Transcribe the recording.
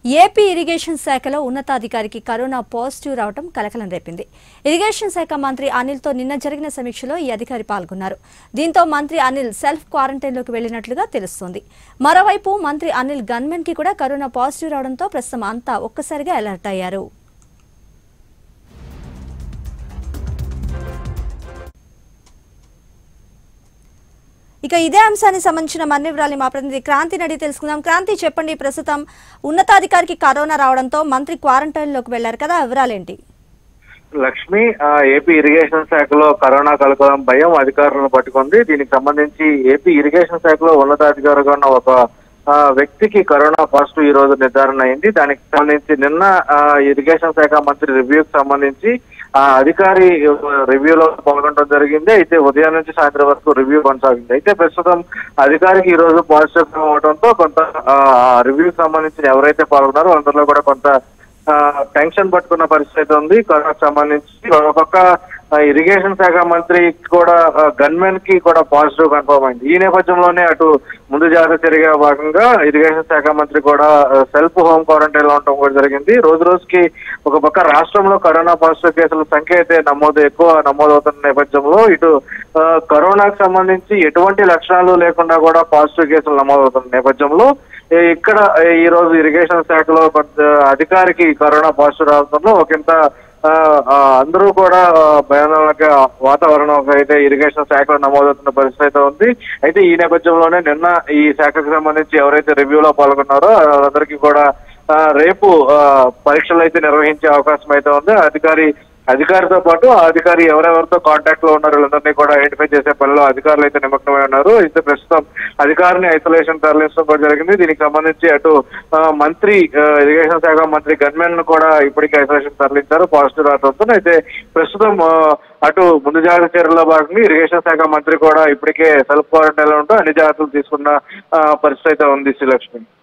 AP irrigation శాఖలో ఉన్నతాధికారికి corona positive రావడం కలకలం రేపింది ఇరిగేషన్ శాఖ మంత్రి అనిల్తో నిన్న జరిగిన సమీక్షలో ఈ అధికారి పాల్గొన్నారు దీంతో మంత్రి అనిల్ సెల్ఫ్ క్వారంటైన్లోకి వెళ్లినట్లుగా తెలుస్తోంది మరోవైపు మంత్రి అనిల్ గన్మెన్ కి కూడా కరోనా పాజిటివ్ రావడంతో ప్రస్తుతం అంతా ఒక్కసారిగా అలర్ట్ అయ్యారు ఇక ఇదే అంశానికి సంబంధించిన మరిన్ని వివరాలు మా ప్రతినిధి క్రాంతి నడి తెలుసుకుందాం క్రాంతి చెప్పండి ప్రస్తుతం ఉన్నతాధికారికి కరోనా రావడంతో మంత్రి క్వారంటైన్ లోకి వెళ్లారు కదా వివరాలేంటి లక్ష్మి ఆ, ఏపీ ఇరిగేషన్ శాఖలో కరోనా కలకలం భయం అధికారులను పట్టుకుంది దీనికి సంబంధించి ఏపీ ఇరిగేషన్ శాఖలో ఉన్నతాధికారిగా ఉన్న ఒక ఆ, వ్యక్తికి కరోనా పాజిటివ్ ఈ రోజు నిర్ధారణ అయింది దానికి సంబంధించి నిన్న ఆ, ఇరిగేషన్ శాఖ మంత్రి రివ్యూకి సంబంధించి ఆ అధికారి రివ్యూలో పాల్గొనడం జరిగింది అయితే ఉదయం నుంచి సాయంత్రం వరకు రివ్యూ కొనసాగింది అయితే ప్రస్తుతం అధికారికి ఈ రోజు పాజిటివ్ అవడంతో కొంత రివ్యూకి సంబంధించి ఎవరైతే పాల్గొన్నారో అందరిలో కూడా కొంత ఆ, టెన్షన్ పట్టుకున్న పరిస్థితి ఉంది కరోనాకు సంబంధించి ఒక పక్క ఆ, ఇరిగేషన్ శాఖ మంత్రి కూడా గన్మెన్ కి కూడా పాజిటివ్ కన్ఫర్మ్ అయింది ఈ నేపథ్యంలోనే అటు ముందు జాగ్రత్త చర్యగా భాగంగా ఇరిగేషన్ శాఖ మంత్రి కూడా సెల్ఫ్ హోమ్ క్వారంటైన్ లో ఉండటం కూడా జరిగింది రోజు రోజుకి ఒక పక్క రాష్ట్రంలో కరోనా పాజిటివ్ కేసుల సంఖ్య అయితే నమోదు ఎక్కువ నమోదవుతున్న నేపథ్యంలో ఇటు ఆ, కరోనాకు సంబంధించి ఎటువంటి లక్షణాలు లేకుండా కూడా పాజిటివ్ కేసులు నమోదవుతున్న నేపథ్యంలో ఈ ఇక్కడ ఈ రోజు ఇరిగేషన్ శాఖలో కొంత అధికారికి కరోనా పాజిటివ్ రావడంలో ఒకంత ఆ, ఆ, అందరూ కూడా ఆ, భయానక వాతావరణం అయితే ఇరిగేషన్ శాఖలో నమోదవుతున్న పరిస్థితి అయితే ఉంది అయితే ఈ నేపథ్యంలోనే నిన్న ఈ శాఖకు సంబంధించి ఎవరైతే రివ్యూలో పాల్గొన్నారో వాళ్ళందరికీ కూడా ఆ, రేపు ఆ, పరీక్షలు అయితే నిర్వహించే అవకాశం అయితే ఉంది అధికారి అధికారితో పాటు ఆ అధికారి ఎవరెవరితో కాంటాక్ట్ లో ఉన్నారో వీళ్ళందరినీ కూడా ఐడెంటిఫై చేసే పనిలో అధికారులు అయితే నిమగ్నమై ఉన్నారు అయితే ప్రస్తుతం అధికారిని ఐసోలేషన్ తరలించడం కూడా జరిగింది దీనికి సంబంధించి అటు ఆ, మంత్రి ఆ, ఇరిగేషన్ శాఖ మంత్రి గన్మెన్ ను కూడా ఇప్పటికే ఐసోలేషన్ తరలించారు పాజిటివ్ రావడంతో అయితే ప్రస్తుతం ఆ, అటు ముందు జాగ్రత్త చర్యల్లో భాగంగా ఇరిగేషన్ శాఖ మంత్రి కూడా ఇప్పటికే సెల్ఫ్ క్వారంటైన్ లో ఉంటూ అన్ని జాగ్రత్తలు తీసుకున్న ఆ, పరిస్థితి అయితే ఉంది శ్రీలక్ష్మి